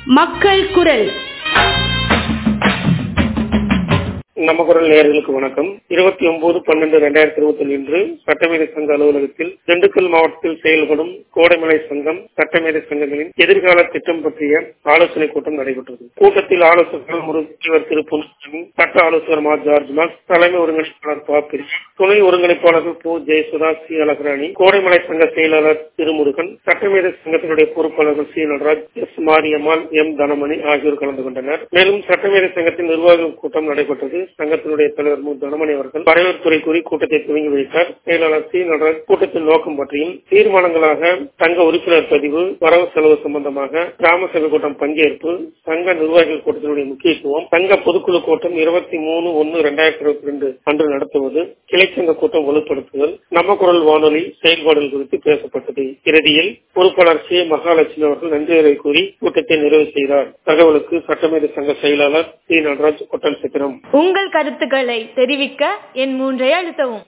மக்கள் குரல் நம்ம குரல் நேயர்களுக்கு வணக்கம் இருபத்தி ஒன்பது பன்னெண்டு ரெண்டாயிரத்தி இருபத்தி இன்று சட்டமேதை சங்க அலுவலகத்தில் திண்டுக்கல் மாவட்டத்தில் செயல்படும் கோடைமலை சங்கம் சட்டமேதை சங்கங்களின் எதிர்கால திட்டம் பற்றிய ஆலோசனை கூட்டம் நடைபெற்றது கூட்டத்தில் ஆலோசகர் முருகர் திரு பொன்சாமி சட்ட ஆலோசகர் மா ஜார்ஜ் மாஸ் தலைமை ஒருங்கிணைப்பாளர் பாப்பிரி துணை ஒருங்கிணைப்பாளர்கள் பு ஜெயசுதா சி அழகராணி கோடைமலை சங்க செயலாளர் திருமுருகன் சட்டமேதை சங்கத்தினுடைய பொறுப்பாளர்கள் C Nataraj S Mariammal M Thanamani ஆகியோர் கலந்து கொண்டனர் மேலும் சட்டமேதை சங்கத்தின் நிர்வாக கூட்டம் நடைபெற்றது சங்கத்தினுடைய தலைவர் மு தனமணி அவர்கள் வரவேற்புரை கூறி கூட்டத்தை துவங்கி வைத்தார் செயலாளர் சி நடராஜ் கூட்டத்தின் நோக்கம் பற்றியும் தீர்மானங்களாக சங்க உறுப்பினர் பதிவு வரவு செலவு சம்பந்தமாக கிராம சபை கூட்டம் பங்கேற்பு சங்க நிர்வாகிகள் கூட்டத்தினுடைய முக்கியத்துவம் சங்க பொதுக்குழு கூட்டம் இருபத்தி மூணு ஒன்னு இரண்டாயிரத்தி இருபத்தி ரெண்டு அன்று நடத்துவது கிளைச்சங்க கூட்டம் வலுப்படுத்துதல் நம்ம குரல் வானொலி செயல்பாடுகள் குறித்து பேசப்பட்டது இறுதியில் பொறுப்பாளர் சி மகாலட்சுமி அவர்கள் நன்றியுரை கூறி கூட்டத்தை நிறைவு செய்தார் தகவலுக்கு சட்டமேதை சங்க செயலாளர் சி நடராஜ் கொட்டன் சித்திரம் உங்கள் கருத்துக்களை தெரிவிக்க என் மூன்றை அழுத்தவும்